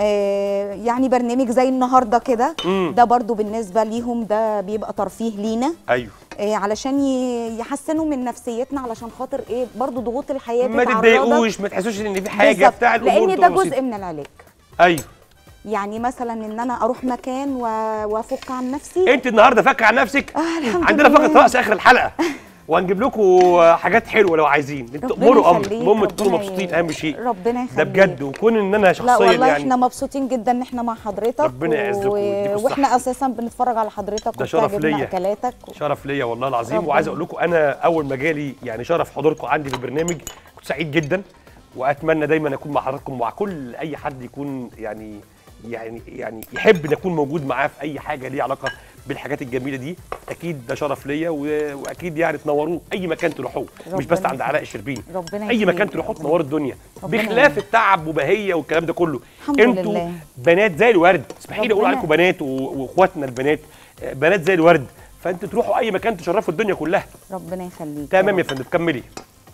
آه، يعني برنامج زي النهارده كده مم. ده برضو بالنسبه ليهم ده بيبقى ترفيه لينا ايوه آه، علشان ي- يحسنوا من نفسيتنا علشان خاطر ايه برضو ضغوط الحياه ما بتعرضك- تتضايقوش ما تحسوش ان في حاجه بالظبط، بتاع الامور لان ده بتبقى جزء بسيطة. من العلاج ايوه يعني مثلا ان انا اروح مكان و- وافك عن نفسي انت النهارده فاكره عن نفسك آه، الحمد عندنا لله. فقره رقص اخر الحلقه وهنجيب لكم حاجات حلوه لو عايزين انتوا ربنا اموروا امر يخليك، المهم تكونوا ربنا ي- مبسوطين اهم شيء ربنا يخليك ده بجد وكون ان انا لا شخصيا والله يعني احنا مبسوطين جدا ان احنا مع حضرتك ربنا يعزكم ويديكوا الصحة. واحنا اساسا بنتفرج على حضرتك ده شرف وبتعجبنا ليا. اكلاتك شرف ليا والله العظيم ربنا. وعايز اقول لكم انا اول ما جالي يعني شرف حضوركم عندي في البرنامج كنت سعيد جدا واتمنى دايما اكون مع حضراتكم ومع كل اي حد يكون يعني يعني يعني يحب ان اكون موجود معاه في اي حاجه ليها علاقه بالحاجات الجميله دي اكيد ده شرف ليا و- واكيد يعني تنوروه اي مكان تروحوه مش بس ربنا عند علاء الشربيني ربنا اي يخليك. مكان تروحوه تنوروا الدنيا ربنا بخلاف يخليك. التعب وبهيه والكلام ده كله الحمد انتوا لله. بنات زي الورد اسمحي لي اقول ربنا- عليكم بنات و- واخواتنا البنات آه، بنات زي الورد فانتوا تروحوا اي مكان تشرفوا الدنيا كلها ربنا يخليك تمام يا رب. فندم كملي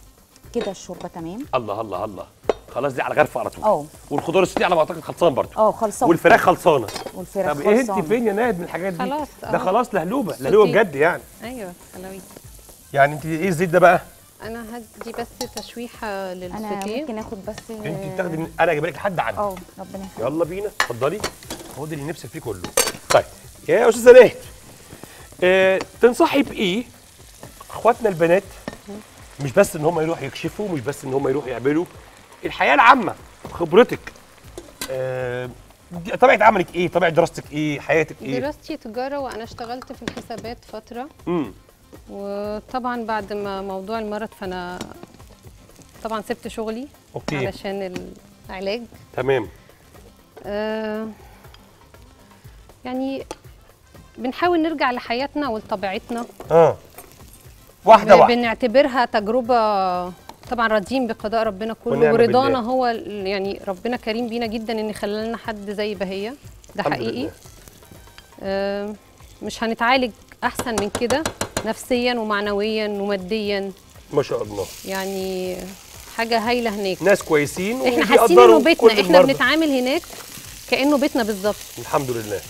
كده الشوربه تمام الله الله الله خلاص دي على غرفه على طول اه والخضار السوري على ما اعتقد خلصان برضه اه خلصان والفراخ خلصانه والفراخ طب ايه انت خلصان. فين يا ناد من الحاجات دي خلاص، ده أهو. خلاص لهلوبه لهلوبه سوتيه. بجد يعني ايوه حلوين يعني انت ايه الزيت ده بقى انا هدي بس تشويحه انا للسوتيه ممكن اخد بس انت بتاخدي من- انا جايب لك لحد عندي اه ربنا يخليك يلا بينا اتفضلي خدي اللي نفسك فيه كله طيب يا استاذه ناهد اه تنصحي بايه اخواتنا البنات مش بس ان هم يروحوا يكشفوا مش بس ان هم يروحوا يعملوا الحياه العامه خبرتك اه دي- طبيعه عملك ايه طبيعه دراستك ايه حياتك ايه دراستي تجاره وانا اشتغلت في الحسابات فتره امم وطبعا بعد ما موضوع المرض فانا طبعا سبت شغلي اوكي علشان العلاج تمام آه يعني بنحاول نرجع لحياتنا ولطبيعتنا اه واحده ب- واحده بنعتبرها تجربه طبعا راضيين بقضاء ربنا كله ونعم ورضانا بالله. هو ال- يعني ربنا كريم بينا جدا ان خلى لنا حد زي بهيه ده الحمد حقيقي لله. آه مش هنتعالج احسن من كده نفسيا ومعنويا وماديا ما شاء الله يعني حاجه هايله هناك ناس كويسين احنا حاسين وبيقدروا انه كل بيتنا احنا المرضى. بنتعامل هناك كانه بيتنا بالظبط الحمد لله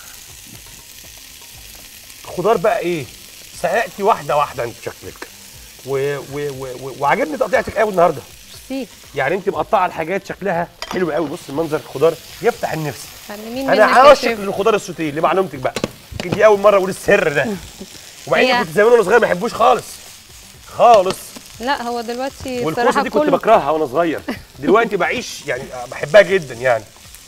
خضار بقى ايه سققتي واحده واحده انت شكلك و... و... و... و... وعجبني تقطيعتك قوي النهارده ميرسي يعني انت مقطعه الحاجات شكلها حلو قوي بص المنظر الخضار يفتح النفس مين انا منك يا عاشق شيف؟ للخضار السوتيه لمعلومتك بقى يمكن دي اول مره اقول السر ده ومع اني هي- كنت زمان وانا صغير ما بحبوش خالص خالص لا هو دلوقتي والكوسه بصراحه دي كنت كله بكرهها وانا صغير دلوقتي بعيش يعني بحبها جدا يعني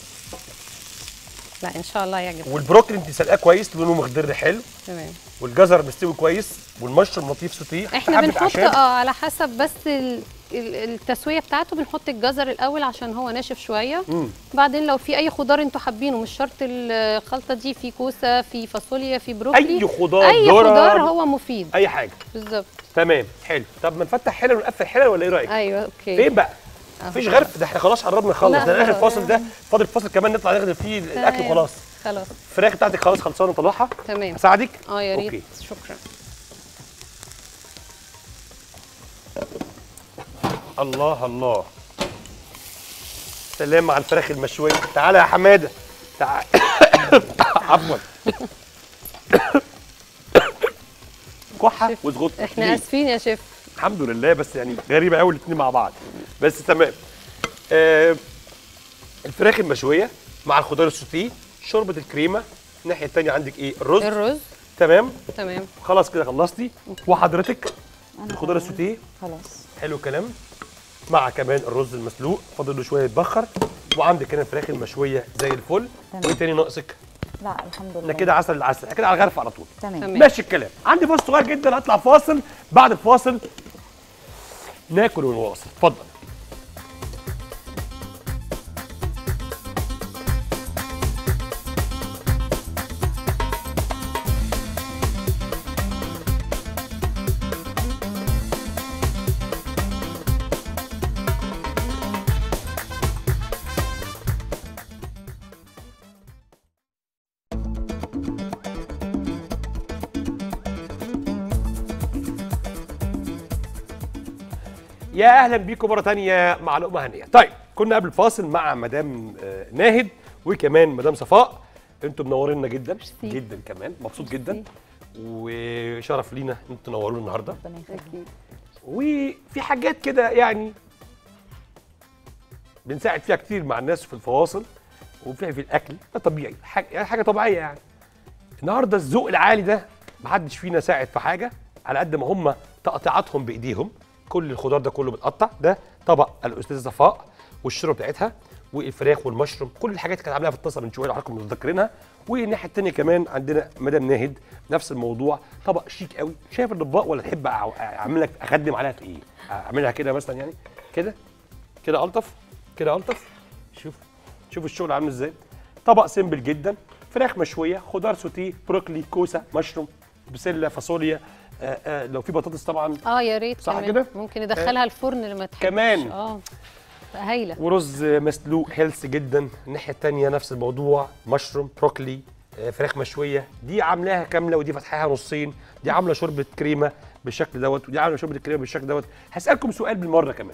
لا ان شاء الله يعجبك والبروكلي انت سلقاه كويس لونه مخضر حلو تمام والجزر مستوي كويس والمشروم لطيف سوتيه احنا حبة بنحط أعشاب. اه على حسب بس ال- ال- التسويه بتاعته بنحط الجزر الاول عشان هو ناشف شويه مم. بعدين لو في اي خضار انتوا حابينه مش شرط الخلطه دي في كوسه في فاصوليا في بروكلي اي خضار اي ذرة، خضار هو مفيد اي حاجه بالظبط تمام حلو طب ما نفتح حلل ونقفل حلل ولا ايه رايك ايوه اوكي فين بقى مفيش غرف ده احنا خلاص قربنا نخلص لا، ده اخر خلاص. فاصل ده فاضل فاصل كمان نطلع ناخد فيه الاكل تمام. وخلاص خلاص الفراخ بتاعتك خلاص خلصانه نطلعها تمام اساعدك اه يا أوكي. ريت شكرا الله الله سلام على الفراخ المشويه تعالى يا حماده تعال عفوا كحه وزغط احنا ليه؟ اسفين يا شيف الحمد لله بس يعني غريبه قوي الاثنين مع بعض بس تمام آه الفراخ المشويه مع الخضار السوتيه شوربه الكريمه الناحيه الثانيه عندك ايه الرز الرز تمام تمام خلاص كده خلصتي وحضرتك أنا الخضار تمام. السوتيه خلاص حلو الكلام مع كمان الرز المسلوق فاضل له شويه يتبخر وعندك هنا الفراخ المشويه زي الفل تمام. وايه تاني ناقصك لا الحمد لله احنا كده عسل العسل احنا كده على الغرف على طول تمام تمام. ماشي الكلام عندي فاصل صغير جدا هطلع فاصل بعد الفاصل ناكل ونواصل اتفضل يا اهلا بيكم مره تانية مع لقمه هنيه طيب كنا قبل الفاصل مع مدام آه، ناهد وكمان مدام صفاء انتوا منورينا جدا ميرسي. جدا كمان مبسوط جدا ميرسي. وشرف لينا ان انتوا تنورونا النهارده ربنا يخليك اكيد وفي حاجات كده يعني بنساعد فيها كتير مع الناس في الفواصل وفيها في الاكل ده طبيعي حاجه يعني حاجه طبيعيه يعني النهارده الذوق العالي ده محدش فينا ساعد في حاجه على قد ما هم تقطيعاتهم بايديهم كل الخضار ده كله بتقطع ده طبق الاستاذه صفاء والشوربه بتاعتها والفراخ والمشروم كل الحاجات اللي كانت عاملاها في الطاسه من شويه لو حضراتكم متذكرينها والناحيه الثانيه كمان عندنا مدام ناهد نفس الموضوع طبق شيك قوي شايف الاطباق ولا تحب أع- اعمل لك اخدم عليها في ايه اعملها كده مثلا يعني كده كده الطف كده الطف شوف شوف الشغل عامل ازاي طبق سيمبل جدا فراخ مشويه خضار سوتيه بروكلي كوسه مشروم بسله فاصوليا آه آه لو في بطاطس طبعا اه يا ريت صح كمان. كده؟ ممكن ندخلها الفرن لما تحبش كمان. اه تبقى هايله ورز مسلوق هيلث جدا الناحيه الثانيه نفس الموضوع مشروم بروكلي آه، فراخ مشويه دي عاملاها كامله ودي فتحاها نصين دي عامله شوربه كريمه بالشكل دوت ودي عامله شوربه كريمه بالشكل دوت هسالكم سؤال بالمره كمان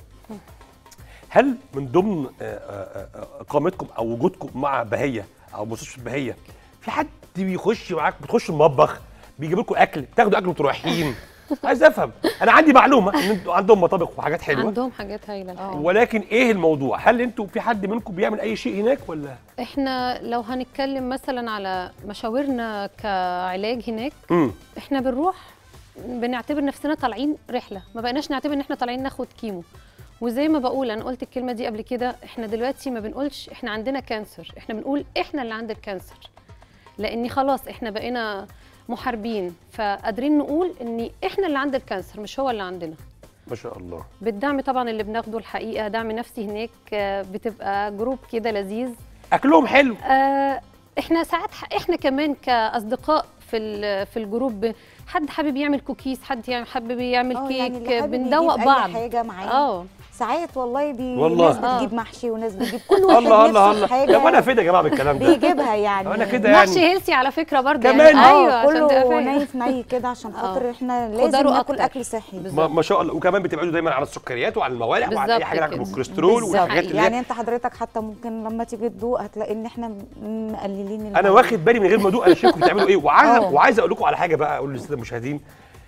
هل من ضمن آه، آه، آه، اقامتكم او وجودكم مع بهيه او مستشفى بهيه في حد بيخش معاك بتخش المطبخ بيجيب لكم اكل بتاخدوا اكل وتروحوا رايحين عايز افهم انا عندي معلومه ان انتوا عندهم مطابخ وحاجات حلوه عندهم حاجات هايله الحقيقة. ولكن ايه الموضوع هل انتوا في حد منكم بيعمل اي شيء هناك ولا احنا لو هنتكلم مثلا على مشاورنا كعلاج هناك امم احنا بنروح بنعتبر نفسنا طالعين رحله ما بقيناش نعتبر ان احنا طالعين ناخد كيمو وزي ما بقول انا قلت الكلمه دي قبل كده احنا دلوقتي ما بنقولش احنا عندنا كانسر احنا بنقول احنا اللي عندنا الكانسر لاني خلاص احنا بقينا محاربين فقادرين نقول ان احنا اللي عندنا الكانسر مش هو اللي عندنا ما شاء الله بالدعم طبعا اللي بناخده الحقيقه دعم نفسي هناك آه، بتبقى جروب كده لذيذ اكلهم حلو آه، احنا ساعات ح- احنا كمان كاصدقاء في ال- في الجروب حد حابب يعمل كوكيز حد يعني حابب يعمل اه كيك يعني اللي حابب بندوق يجيب بعض اي حاجه معاه اه ساعات والله بي... والله. ناس آه. بتجيب محشي وناس بتجيب كل واحد الله الله نفسه في الله طب انا حاجه فين يا جماعه بالكلام ده بيجيبها يعني انا كده محشي يعني هيلسي على فكره برضه كمان؟ يعني ايوه اه عشان تبقى كله فاهم. ني في ني كده عشان خاطر آه. احنا لازم خضار ناكل أكتر. اكل صحي بالظبط. ما, ما شاء الله وكمان بتبعدوا دايما عن السكريات وعن الموالح وعن اي بالظبط حاجه علاقه كده. بالكوليسترول بالظبط. والحاجات اللي يعني هي انت حضرتك حتى ممكن لما تيجي تدوق هتلاقي ان احنا م- مقللين انا الموضوع. واخد بالي من غير ما ادوق انا شايفكم بتعملوا ايه وعايز اه. وعايز اقول لكم على حاجه بقى اقول للساده المشاهدين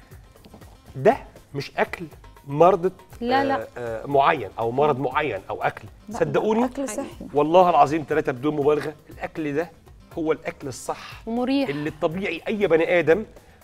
ده مش اكل مرضى لا، آه، لا. آه معين او مرض معين او اكل لا، صدقوني اكل صحي والله العظيم ثلاثه بدون مبالغه الاكل ده هو الاكل الصح ومريح اللي الطبيعي اي بني ادم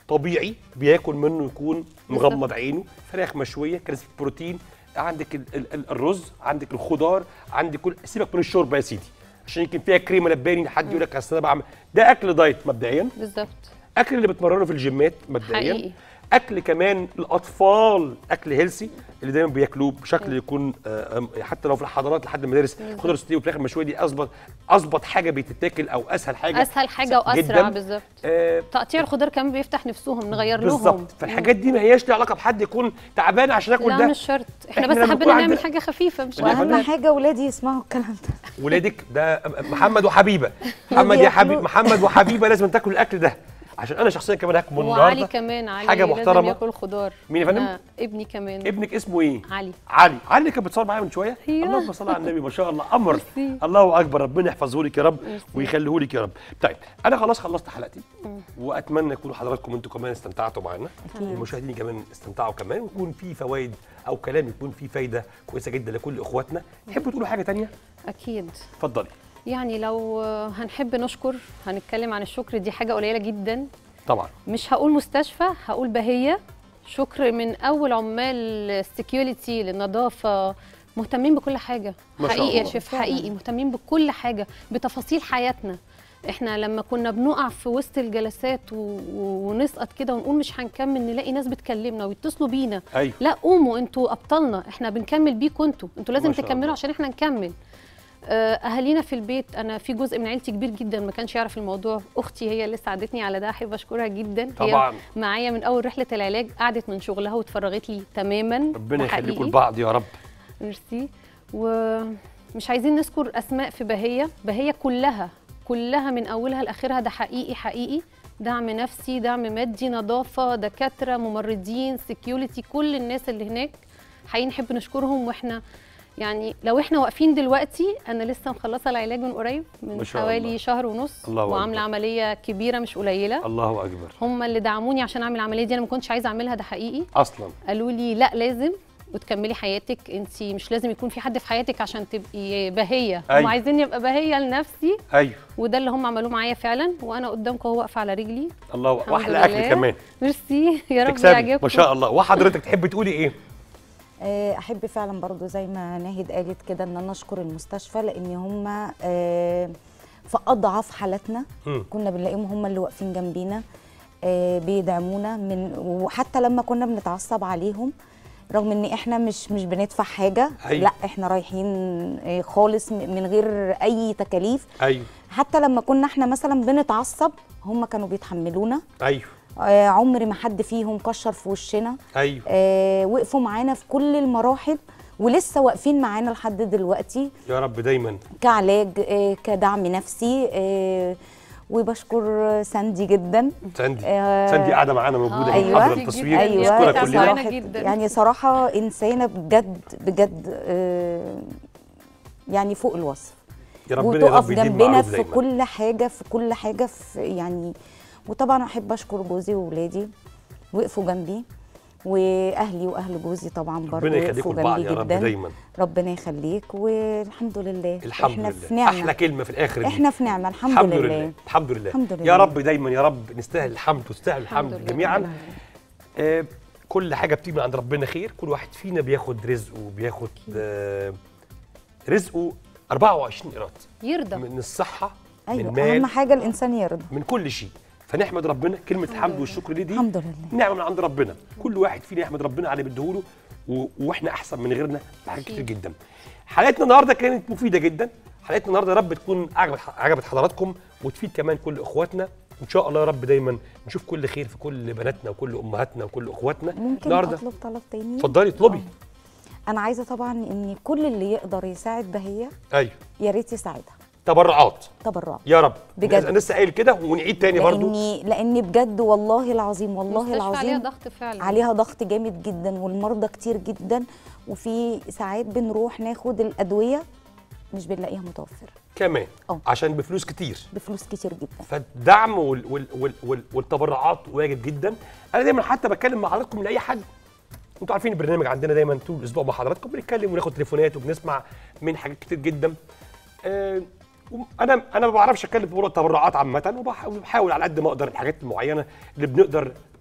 طبيعي بياكل منه يكون مغمض عينه فراخ مشويه كنسبه بروتين عندك ال ال ال الرز عندك الخضار عندك كل سيبك من الشوربه يا سيدي عشان يمكن فيها كريمه لباني حد يقول لك اصل انا بعمل ده اكل دايت مبدئيا بالظبط اكل اللي بتمرنه في الجيمات مبدئيا حقيقي. اكل كمان الاطفال اكل هيلسي اللي دايما بياكلوه بشكل يكون آه، آم، حتى لو في الحضانات لحد المدارس خضار ستيه والفراخ المشويه دي اظبط اظبط حاجه بتتاكل او اسهل حاجه اسهل حاجه واسرع جداً. بالظبط آه، تقطيع الخضار كمان بيفتح نفسهم نغير لهم بالظبط فالحاجات دي ما هياش ليها علاقه بحد يكون تعبان عشان ياكل لا ده مش شرط احنا, إحنا بس لما حبينا يكون نعمل عندنا- حاجه خفيفه مش لا، أكتر. واهم حاجه ولادي يسمعوا الكلام ده ولادك ده محمد وحبيبه محمد يا حبيب بياكلوا. محمد وحبيبه لازم تاكل الاكل ده عشان انا شخصيا كمان هاكل من وعلي النهارده كمان علي حاجة لازم محترمة. ياكل خضار مين يا فندم؟ أنا ابني كمان ابنك اسمه ايه علي علي علي اللي كانت بتصور معايا من شويه أيوة. اللهم صل على النبي ما شاء الله قمر ميرسي. الله اكبر ربنا يحفظه لك يا رب ميرسي. ويخليه لك يا رب طيب انا خلاص خلصت حلقتي واتمنى يكونوا حضراتكم انتوا كمان استمتعتوا معانا المشاهدين كمان استمتعوا كمان ويكون في فوائد او كلام يكون فيه فايده كويسه جدا لكل اخواتنا تحبوا تقولوا حاجه تانية اكيد اتفضلي يعني لو آه، هنحب نشكر هنتكلم عن الشكر دي حاجه قليله جدا طبعا مش هقول مستشفى هقول بهية شكر من اول عمال السكيورتي للنظافه مهتمين بكل حاجه ما شاء حقيقي يا الله. شيف فعلاً. حقيقي مهتمين بكل حاجه بتفاصيل حياتنا احنا لما كنا بنقع في وسط الجلسات و... و- ونسقط كده ونقول مش هنكمل نلاقي ناس بتكلمنا ويتصلوا بينا ايوه لا قوموا انتوا ابطالنا احنا بنكمل بيكم انتوا انتوا لازم ما شاء تكملوا الله. عشان احنا نكمل آه، اهالينا في البيت انا في جزء من عيلتي كبير جدا ما كانش يعرف الموضوع اختي هي اللي ساعدتني على ده احب اشكرها جدا طبعاً. هي معايا من اول رحله العلاج قعدت من شغلها واتفرغت لي تماما ربنا وحقيقي. يخليكم لبعض يا رب ميرسي ومش عايزين نذكر اسماء في بهيه بهيه كلها كلها من اولها لاخرها ده حقيقي حقيقي دعم نفسي دعم مادي نظافه دكاتره ممرضين سكيورتي كل الناس اللي هناك حقيقي نحب نشكرهم واحنا يعني لو احنا واقفين دلوقتي انا لسه مخلصه العلاج من قريب ما من شاء حوالي الله. شهر ونص الله وعامله أكبر. عمليه كبيره مش قليله الله اكبر هم اللي دعموني عشان اعمل العمليه دي انا ما كنتش عايزه اعملها ده حقيقي اصلا قالوا لي لا لازم وتكملي حياتك انت مش لازم يكون في حد في حياتك عشان تبقي بهيه هم أيوة. عايزين يبقى بهيه لنفسي ايوه وده اللي هم عملوه معايا فعلا وانا قدامكم اهو واقفه على رجلي الله الحمد واحلى اكل لله. كمان ميرسي يا رب تكسبي يعجبكم ما شاء الله وحضرتك تحبي تقولي ايه آه، احب فعلا برضو زي ما ناهد قالت كده ان انا اشكر المستشفى لان هم آه، في اضعف حالاتنا مم. كنا بنلاقيهم هم اللي واقفين جنبينا آه، بيدعمونا من وحتى لما كنا بنتعصب عليهم رغم ان احنا مش مش بندفع حاجه أيوة. لا احنا رايحين آه، خالص م- من غير اي تكاليف ايوه حتى لما كنا احنا مثلا بنتعصب هم كانوا بيتحملونا ايوه آه، عمر ما حد فيهم كشر في وشنا ايوه آه، وقفوا معانا في كل المراحل ولسه واقفين معانا لحد دلوقتي يا رب دايما كعلاج آه، كدعم نفسي آه، وبشكر ساندي جدا ساندي آه، ساندي قاعده معانا موجوده آه، في أيوة. حضره التصوير أيوة. نشكرها تعبانة كلنا صراحة. جداً. يعني صراحة إنسانة بجد بجد آه، يعني فوق الوصف يا ربنا يا وتقف رب يديم جنبنا معروف في دايما كل حاجة في كل حاجة في يعني وطبعا أحب أشكر جوزي وولادي وقفوا جنبي واهلي واهل جوزي طبعا برضه ربنا يخليكم وقفوا لبعض جنبي يا رب جدا دايما ربنا يخليك والحمد لله الحمد احنا لله في نعمه احلى كلمه في الاخر دي احنا في نعمه الحمد, الحمد لله, لله الحمد لله الحمد يا لله. رب دايما يا رب نستاهل الحمد وتستاهل الحمد, لله. جميعا آه كل حاجه بتيجي من عند ربنا خير كل واحد فينا بياخد رزقه وبياخد آه رزقه 24 قيراط يرضى من الصحه من ايوه المال اهم حاجه الانسان يرضى من كل شيء فنحمد ربنا كلمه الحمد والشكر ليه دي الحمد لله نعمه من عند ربنا كل واحد فينا يحمد ربنا على اللي بيديهوله و- واحنا احسن من غيرنا في حاجات كتير جدا حلقتنا النهارده كانت مفيده جدا حلقتنا النهارده يا رب تكون عجبت عجبت حضراتكم وتفيد كمان كل اخواتنا ان شاء الله يا رب دايما نشوف كل خير في كل بناتنا وكل امهاتنا وكل اخواتنا ممكن النهارده اطلب طلب تاني اتفضلي اطلبي انا عايزه طبعا ان كل اللي يقدر يساعد بهيه ايوه يا ريت يساعدها تبرعات تبرع يا رب بجد. انا لسه قايل كده ونعيد تاني برضو لاني لاني بجد والله العظيم والله المستشفى عليها العظيم ضغط فعلا عليها ضغط جامد جدا والمرضى كتير جدا وفي ساعات بنروح ناخد الادويه مش بنلاقيها متوفره كمان اه. عشان بفلوس كتير بفلوس كتير جدا فالدعم وال وال وال وال والتبرعات واجب جدا انا دايما حتى بتكلم مع حضراتكم لاي حد انتوا عارفين البرنامج عندنا دايما طول الاسبوع مع حضراتكم بنتكلم وناخد تليفونات وبنسمع من حاجات كتير جدا آه، انا انا ما بعرفش اتكلم في موضوع التبرعات عامه وبح- وبحاول على قد ما اقدر الحاجات المعينه اللي بنقدر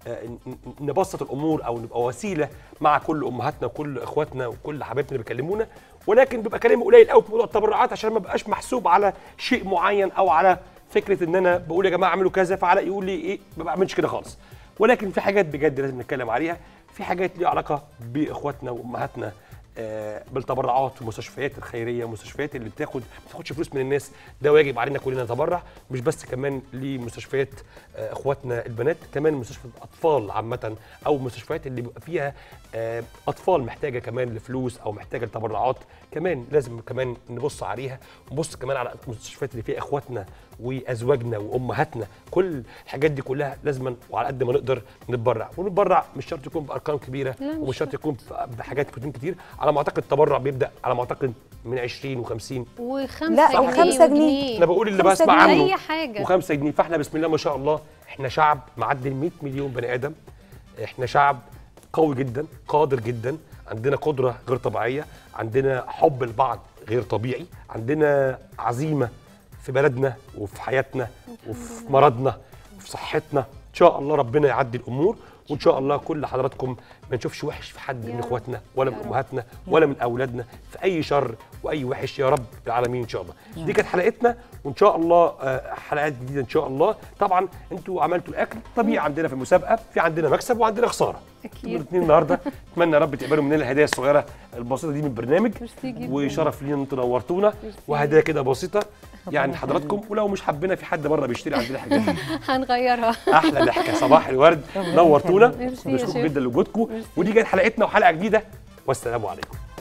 آه، ن- ن- نبسط الامور او نبقى وسيله مع كل امهاتنا وكل اخواتنا وكل حبايبنا اللي بيكلمونا ولكن بيبقى كلام قليل قوي في موضوع التبرعات عشان ما بقاش محسوب على شيء معين او على فكره ان انا بقول يا جماعه اعملوا كذا فعلاء يقول لي ايه ما بعملش كده خالص ولكن في حاجات بجد لازم نتكلم عليها في حاجات ليها علاقه باخواتنا وامهاتنا آه، بالتبرعات والمستشفيات الخيريه والمستشفيات اللي بتاخد ما بتاخدش فلوس من الناس ده واجب علينا كلنا نتبرع مش بس كمان لمستشفيات آه، اخواتنا البنات كمان مستشفى الاطفال عامه او المستشفيات اللي بيبقى فيها آه، اطفال محتاجه كمان لفلوس او محتاجه لتبرعات كمان لازم كمان نبص عليها ونبص كمان على المستشفيات اللي فيها اخواتنا وازواجنا وامهاتنا كل الحاجات دي كلها لازما وعلى قد ما نقدر نتبرع ونتبرع مش شرط يكون بارقام كبيره لا، مش ومش شرط يكون بحاجات كتير كتير على ما اعتقد التبرع بيبدا على ما اعتقد من 20 و50 وخمسة لا، جنيه وخمسة جنيه. انا بقول اللي خمسة بسمع جنيه. عنه اي حاجه و5 جنيه فاحنا بسم الله ما شاء الله احنا شعب معدي ال 100 مليون بني ادم احنا شعب قوي جدا قادر جدا عندنا قدره غير طبيعيه عندنا حب لبعض غير طبيعي عندنا عزيمه في بلدنا وفي حياتنا وفي مرضنا وفي صحتنا ان شاء الله ربنا يعدي الامور وان شاء الله كل حضراتكم ما نشوفش وحش في حد من يا رب. اخواتنا ولا من يا رب. امهاتنا ولا من اولادنا في اي شر واي وحش يا رب العالمين ان شاء الله دي كانت حلقتنا وان شاء الله آه، حلقات جديده ان شاء الله طبعا انتوا عملتوا الاكل طبيعي عندنا في المسابقه في عندنا مكسب وعندنا خساره أكيد. الاثنين النهارده اتمنى يا رب تقبلوا مننا الهدايا الصغيره البسيطه دي من البرنامج ميرسي جدا. وشرف لينا ان انتوا نورتونا ميرسي. وهدايا كده بسيطه يعني حضراتكم ولو مش حابين في حد بره بيشتري عندنا حاجات هنغيرها احلى ضحكه صباح الورد نورتونا ميرسي يا بنشكركم شيخ. جدا لوجودكم ميرسي. ودي كانت حلقتنا وحلقه جديده والسلام عليكم